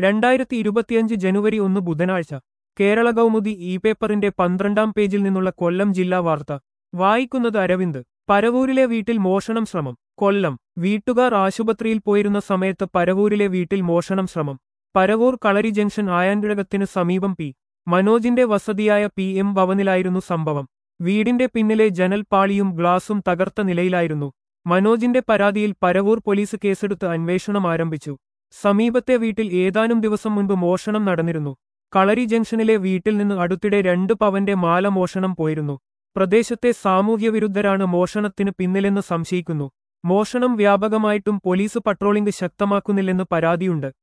രണ്ടായിരത്തി ഇരുപത്തിയഞ്ച് ജനുവരി ഒന്ന് ബുധനാഴ്ച കേരള കൗമുദി ഇ പേപ്പറിന്റെ പന്ത്രണ്ടാം പേജിൽ നിന്നുള്ള കൊല്ലം ജില്ലാ വാർത്ത വായിക്കുന്നത് അരവിന്ദ് പരവൂരിലെ വീട്ടിൽ മോഷണം ശ്രമം കൊല്ലം വീട്ടുകാർ ആശുപത്രിയിൽ പോയിരുന്ന സമയത്ത് പരവൂരിലെ വീട്ടിൽ മോഷണം ശ്രമം പരവൂർ കളരി ജംഗ്ഷൻ ആയാൻകുഴകത്തിന് സമീപം പി മനോജിന്റെ വസതിയായ പി എം ഭവനിലായിരുന്നു സംഭവം വീടിന്റെ പിന്നിലെ ജനൽപ്പാളിയും ഗ്ലാസും തകർത്ത നിലയിലായിരുന്നു മനോജിന്റെ പരാതിയിൽ പരവൂർ പോലീസ് കേസെടുത്ത് അന്വേഷണം ആരംഭിച്ചു സമീപത്തെ വീട്ടിൽ ഏതാനും ദിവസം മുൻപ് മോഷണം നടന്നിരുന്നു കളരി ജംഗ്ഷനിലെ വീട്ടിൽ നിന്ന് അടുത്തിടെ രണ്ട് പവന്റെ മാല മോഷണം പോയിരുന്നു പ്രദേശത്തെ സാമൂഹ്യവിരുദ്ധരാണ് മോഷണത്തിന് പിന്നിലെന്ന് സംശയിക്കുന്നു മോഷണം വ്യാപകമായിട്ടും പോലീസ് പട്രോളിംഗ് ശക്തമാക്കുന്നില്ലെന്ന് പരാതിയുണ്ട്